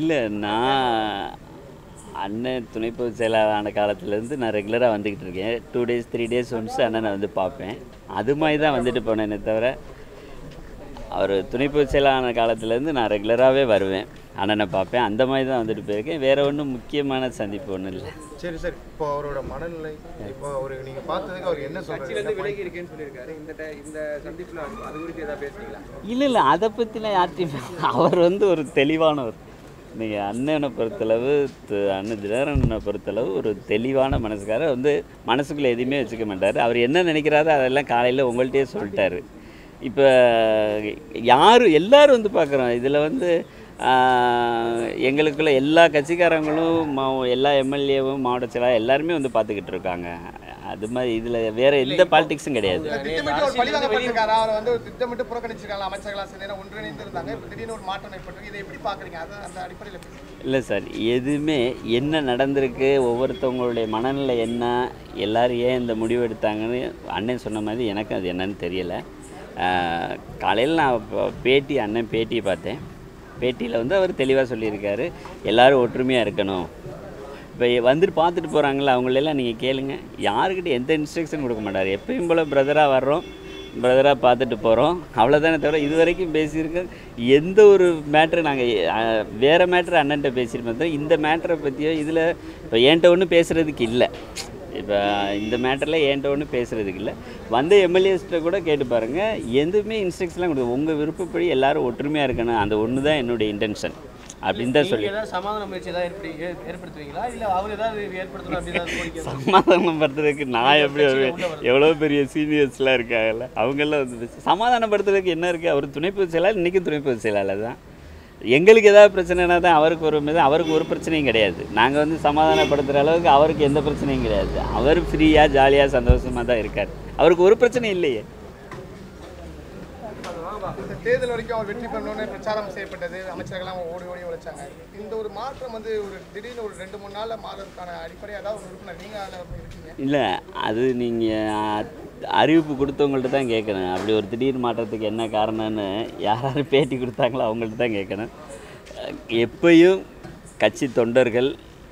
இல்லை நான் அண்ணன் துணை பொதுச் செயலாளரான காலத்துலேருந்து நான் ரெகுலராக வந்துக்கிட்டு இருக்கேன் two days three days once அண்ணனை வந்து பார்ப்பேன் அது மாதிரி தான் வந்துட்டு போனேனே தவிர அவர் துணை பொதுச் செயலாளரான காலத்துலேருந்து நான் ரெகுலராகவே வருவேன் அண்ணனை பார்ப்பேன் அந்த மாதிரி தான் வந்துட்டு போயிருக்கேன் வேறு ஒன்றும் முக்கியமான சந்திப்பு ஒன்றும் இல்லை சரி சார் இப்போ அவரோட மனநிலை இப்போ அவர் நீங்க பார்த்ததுக்கு அவர் என்ன கட்சியிலேருந்து சொல்றாரு விலகி இருக்கேன்னு சொல்லியிருக்காரு இந்த டை- இந்த சந்திப்பில் அது குறித்து ஏதாவது பேசுனீங்களா இல்லை இல்லை அதை பற்றிலாம் யார்ட்டையுமே அவர் வந்து ஒரு தெளிவானவர் நீங்கள் அண்ணனை பொறுத்தளவு து- அண்ணன் தினகரனை பொறுத்தளவு ஒரு தெளிவான மனசுக்காரர் வந்து மனசுக்குள்ளே எதுவுமே வச்சுக்க மாட்டார் அவர் என்ன நினைக்கிறாரோ அதெல்லாம் காலையில் உங்கள்கிட்டயே சொல்லிட்டாரு இப்போ யார் எல்லாரும் வந்து பார்க்குறோம் இதில் வந்து ஆஹ், எங்களுக்குள்ள எல்லா கட்சிக்காரங்களும் மா- எல்லா எம்எல்ஏவும் மாவட்ட செயலாளர் எல்லாருமே வந்து பார்த்துக்கிட்டு இருக்காங்க அது மாதிரி இதில் வேறு எந்த பாலிடிக்ஸும் கிடையாது திட்டமிட்டு ஒரு பழிவாங்கப்பட்டிருக்காரு அவரை வந்து ஒரு திட்டமிட்டு புறக்கணிச்சிருக்காங்க அமைச்சர்களாக சேர்ந்து ஒன்றிணைந்து இருந்தாங்க இப்போ திடீர்னு ஒரு மாற்றம் ஏற்பட்டிருக்கு இதை எப்படி பார்க்குறீங்க அதை அந்த அடிப்படையில் பேசுங்க. இல்லை சார் எதுவுமே என்ன நடந்திருக்கு ஒவ்வொருத்தவங்களுடைய மனநிலை என்ன எல்லாரும் ஏன் இந்த முடிவு எடுத்தாங்கன்னு அண்ணன் சொன்ன மாதிரி எனக்கு அது என்னன்னு தெரியலை காலையில் நான் ப- பேட்டி அண்ணன் பேட்டி பார்த்தேன் பேட்டியில் வந்து அவர் தெளிவாக சொல்லியிருக்காரு எல்லாரும் ஒற்றுமையாக இருக்கணும் இப்போ வந்துட்டு பார்த்துட்டு போகிறாங்களே அவங்களெல்லாம் நீங்கள் கேளுங்க யாருக்கிட்ட எந்த இன்ஸ்ட்ரக்ஷன் கொடுக்க மாட்டார் எப்பயும் போல் பிரதராக வர்றோம் பிரதராக பார்த்துட்டு போகிறோம் அவ்வளோதானே தவிர இது வரைக்கும் பேசியிருக்க எந்த ஒரு மேட்ரு நாங்கள் வேறு மேட்ரு அண்ணன்ட்ட பேசியிருப்போம் தவிர இந்த மேட்ரை பற்றியோ இதில் இப்போ என்கிட்ட ஒன்றும் பேசுகிறதுக்கு இல்லை இப்போ இந்த மேட்டரில் என்கிட்ட ஒன்றும் பேசுகிறதுக்கு இல்லை வந்த எம்எல்ஏஸ்கிட்ட கூட கேட்டு பாருங்கள் எதுவுமே இன்ஸ்ட்ரக்ஷன்லாம் கொடுக்கும் உங்கள் விருப்பப்படி எல்லாரும் ஒற்றுமையாக இருக்கணும் அந்த ஒன்று தான் என்னுடைய இன்டென்ஷன் அப்படின்னு தான் சொல்லி நீங்க ஏதாவது சமாதான முயற்சி ஏதாவது ஏற்படுத்தி ஏ- ஏற்படுத்துவீங்களா இல்ல அவர் ஏதாவது ஏற்படுத்தணும் அப்படி ஏதாவது கோரிக்கை இருக்கா? சமாதானப்படுத்துறதுக்கு நான் எப்படி வருவேன் எவ்வளோ பெரிய சீனியர்ஸ்லாம் இருக்காங்கல்ல அவங்கெல்லாம் வந்து பேச- சமாதானப்படுத்துறதுக்கு என்ன இருக்குது அவர் துணை பொதுச் செயலாளர் இன்றைக்கும் துணை பொதுச் செயலாளர் தான் எங்களுக்கு ஏதாவது பிரச்சனைனா தான் அவருக்கு ஒரு மீது அவருக்கு ஒரு பிரச்சனையும் கிடையாது நாங்கள் வந்து சமாதானப்படுத்துகிற அளவுக்கு அவருக்கு எந்த பிரச்சனையும் கிடையாது அவர் ஃப்ரீயாக ஜாலியாக சந்தோஷமாக தான் இருக்கார் அவருக்கு ஒரு பிரச்சனை இல்லையே இந்த தேர்தல் வரைக்கும் அவர் வெற்றி பெறணும்னு பிரச்சாரம் செய்யப்பட்டது அமைச்சர்கள்லாம் ஓடி ஓடி உழைச்சாங்க இந்த ஒரு மாற்றம் வந்து ஒரு திடீர்னு ஒரு ரெண்டு மூணு நாளில் மாறதுக்கான அடிப்படை அதாவது ஒரு உறுப்பினர் நீங்கள் அதில் இருக்கீங்க இல்லை அது நீங்கள் அறிவிப்பு கொடுத்தவங்கள்ட்ட தான் கேட்கணும் அப்படி ஒரு திடீர் மாற்றத்துக்கு என்ன காரணம்னு யார் யார் பேட்டி கொடுத்தாங்களோ அவங்கள்ட்ட தான் கேட்கணும் அஹ் எப்பயும் கட்சி தொண்டர்கள்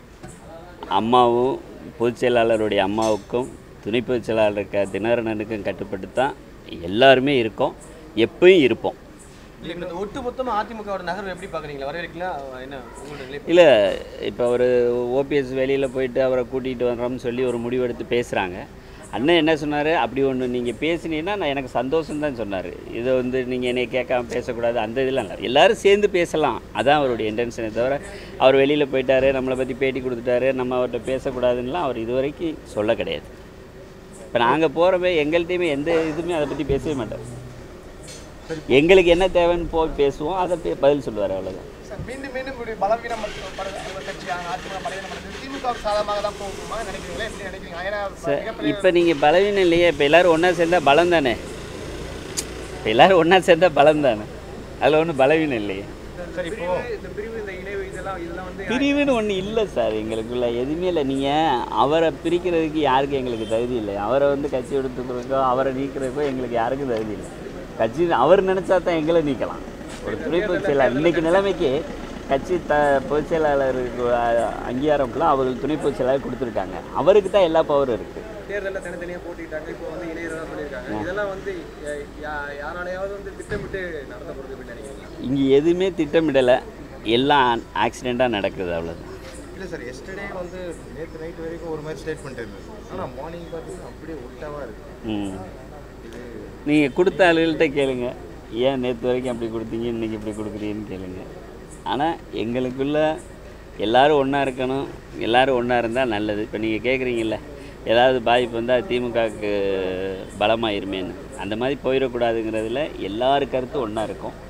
அம்மாவும் பொதுச் செயலாளருடைய அம்மாவுக்கும் துணை பொதுச் செயலாளர் இருக்க தினகரனுக்கும் கட்டுப்பட்டு தான் எல்லாருமே இருக்கோம் எப்பயும் இருப்போம் இல்ல இப்ப இந்த ஒட்டு மொத்தமா அதிமுகவோட நகர்வு எப்படி பாக்குறீங்களா வரவேற்கலாம் என்ன உங்களோட நிலை இல்லை இப்போ அவர் ஓபிஎஸ் வெளியில் போயிட்டு அவரை கூட்டிகிட்டு வர்றோம்னு சொல்லி ஒரு முடிவெடுத்து பேசுகிறாங்க அண்ணன் என்ன சொன்னார் அப்படி ஒன்று நீங்கள் பேசுனீங்கன்னா நான் எனக்கு சந்தோஷம் தான் சொன்னார் இதை வந்து நீங்கள் என்னை கேட்காம பேசக்கூடாது அந்த இதெல்லாம் இல்லை எல்லாரும் சேர்ந்து பேசலாம் அதான் அவருடைய இன்டென்ஷனே தவிர அவர் வெளியில் போயிட்டாரு நம்மளை பற்றி பேட்டி கொடுத்துட்டாரு நம்ம அவர்கிட்ட பேசக்கூடாதுன்னெலாம் அவர் இது வரைக்கும் சொல்ல கிடையாது இப்போ நாங்கள் போகிறப்ப எங்கள்கிட்டையுமே எந்த இதுவுமே அதை பற்றி பேசவே மாட்டார் எங்களுக்கு என்ன தேவைன்னு போய் பேசுவோம் அதை பே- பதில் சொல்லுவார் அவ்வளோதான் சார் மீண்டும் மீண்டும் இப்படி பலவீனம் படுற கட்சியான அதிமுக பலவீனம் படுறது திமுக சாதகமாக தான் போகுமா நினைக்கிறீங்களா எப்படி நினைக்கிறீங்க ஏன்னா மிகப்பெரிய இப்போ நீங்கள் பலவீனம் இல்லையே இப்போ எல்லோரும் ஒன்றா சேர்ந்தா பலம் தானே இப்போ எல்லோரும் ஒன்றா சேர்ந்தா பலம் தானே அதில் ஒன்றும் பலவீனம் இல்லையே சரி இப்போ இந்த பிரிவு இந்த இணைவு இதெல்லாம் இதெல்லாம் வந்து பிரிவுன்னு ஒன்று இல்லை சார் எங்களுக்குள்ள எதுவுமே இல்லை நீங்கள் அவரை பிரிக்கிறதுக்கு யாருக்கும் எங்களுக்கு தகுதி இல்லை அவரை வந்து கட்சி எடுத்துக்கிறதுக்கோ அவரை நீக்கிறதுக்கோ எங்களுக்கு யாருக்கும் தகுதி இல்லை கட்சி அவர் நினச்சா தான் எங்களை நீக்கலாம் ஒரு துணை பொதுச் செயலாளர் இன்னைக்கு நிலைமைக்கு கட்சி த பொதுச் செயலாளருக்கு அஹ், அங்கீகாரம் ஃபுல்லாக அவர்கள் துணை பொதுச் செயலாளர் கொடுத்துருக்காங்க அவருக்கு தான் எல்லா பவரும் இருக்குது தேர்தலில் தனித்தனியாக போட்டிட்டாங்க இப்போ வந்து இணையறதா சொல்லியிருக்காங்க இதெல்லாம் வந்து யா- யா- யாராலையாவது வந்து திட்டமிட்டு நடத்தப்படுது அப்படின்னு நினைக்கிறீங்களா இங்கே எதுவுமே திட்டமிடலை எல்லாம் ஆக்சிடெண்ட்டாக நடக்குது அவ்வளோதான் இல்லை சார் எஸ்டர்டே வந்து நேற்று நைட் வரைக்கும் ஒரு மாதிரி ஸ்டேட்மெண்ட் இருந்தது ஆனால் மார்னிங் பார்த்தீங்கன்னா அப்படியே ஒட்டாவாக இருக்குது ம் நீங்கள் கொடுத்த ஆளுகள்கிட்ட கேளுங்க ஏன் நேற்று வரைக்கும் அப்படி கொடுத்தீங்க இன்றைக்கி இப்படி கொடுக்குறீங்கன்னு கேளுங்க ஆனால் எங்களுக்குள்ள எல்லாரும் ஒன்றா இருக்கணும் எல்லாரும் ஒன்றா இருந்தால் நல்லது இப்போ நீங்கள் கேட்குறீங்கல்ல ஏதாவது பாதிப்பு வந்தால் திமுகவுக்கு பலமாயிருமேன்னு அந்த மாதிரி போயிடக்கூடாதுங்கிறதுல எல்லார் கருத்தும் ஒன்றா இருக்கும்